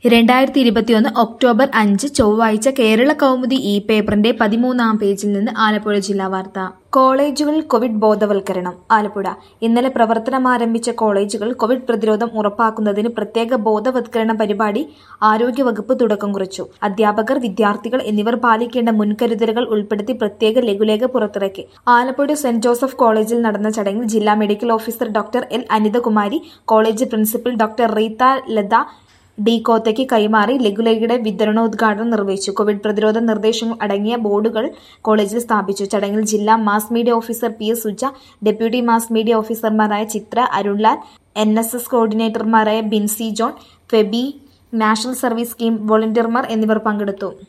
രണ്ടായിരത്തി ഇരുപത്തിയൊന്ന് ഒക്ടോബർ അഞ്ച് ചൊവ്വാഴ്ച കേരള കൗമുദി ഇ പേപ്പറിന്റെ പതിമൂന്നാം പേജിൽ നിന്ന് ആലപ്പുഴ ജില്ലാ വാർത്ത കോളേജുകളിൽ കോവിഡ് ബോധവൽക്കരണം ആലപ്പുഴ ഇന്നലെ പ്രവർത്തനമാരംഭിച്ച കോളേജുകൾ കോവിഡ് പ്രതിരോധം ഉറപ്പാക്കുന്നതിന് പ്രത്യേക ബോധവത്കരണ പരിപാടി ആരോഗ്യവകുപ്പ് തുടക്കം കുറിച്ചു അധ്യാപകർ വിദ്യാർത്ഥികൾ എന്നിവർ പാലിക്കേണ്ട മുൻകരുതലുകൾ ഉൾപ്പെടുത്തി പ്രത്യേക ലഘുലേഖ പുറത്തിറക്കി ആലപ്പുഴ സെന്റ് ജോസഫ് കോളേജിൽ നടന്ന ചടങ്ങിൽ ജില്ലാ medical officer doctor L Anithakumari college principal doctor Reetha Latha D കോത്തയ്ക്ക് കൈമാറി ലഘുലേഖയുടെ വിതരണോദ്ഘാടനം നിർവഹിച്ചു കോവിഡ് പ്രതിരോധ നിർദ്ദേശങ്ങൾ അടങ്ങിയ ബോർഡുകൾ കോളേജിൽ സ്ഥാപിച്ചു ചടങ്ങിൽ ജില്ലാ mass media officer P S Suja deputy mass media ഓഫീസർമാരായ Chithra Arunlal N S S കോർഡിനേറ്റർമാരായ Binsy John Febi national service scheme വോളണ്ടിയർമാർ എന്നിവർ പങ്കെടുത്തു